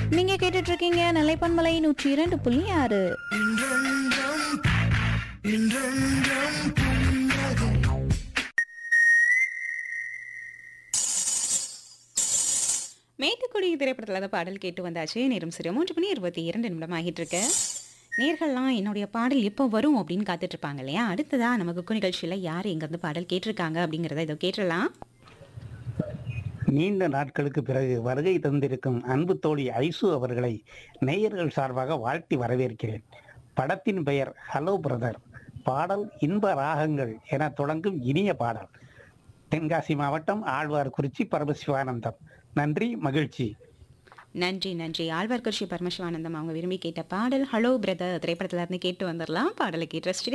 நீங்க கேட்டுட்டு இருக்கீங்க நிலைப்பன்மலை நூற்றி இரண்டு புள்ளி ஆறு மேட்டுக்குடி திரைப்படத்தில் தான் பாடல் கேட்டு வந்தாச்சு நேரம் சரி மூன்று மணி இருபத்தி இரண்டு நிமிடம் ஆகிட்டு இருக்கு நேர்கள்லாம் என்னுடைய பாடல் எப்போ வரும் அப்படின்னு காத்துட்டு இருப்பாங்க இல்லையா அடுத்ததா நம்ம குக்கு நிகழ்ச்சியில் யார் எங்கேருந்து பாடல் கேட்டிருக்காங்க அப்படிங்கிறத இதோ கேட்டுடலாம் நீண்ட நாட்களுக்கு பிறகு வருகை தந்திருக்கும் அன்பு தோழி ஐசு அவர்களை நேயர்கள் சார்பாக வாழ்த்தி வரவேற்கிறேன் படத்தின் பெயர் ஹலோ பிரதர் பாடல் இன்ப ராகங்கள் என தொடங்கும் இனிய பாடல் தென்காசி மாவட்டம் ஆழ்வார்குறிச்சி பரமசிவானந்தம் நன்றி மகிழ்ச்சி நன்றி நன்றி ஆழ்வார்கர்ஷி பரமசிவானந்தம் அவங்க விரும்பி கேட்ட பாடல் ஹலோ பிரதர் திரைப்படத்துல இருந்து கேட்டு வந்துடலாம் பாடலை கேட்டு ரசிச்சுட்டு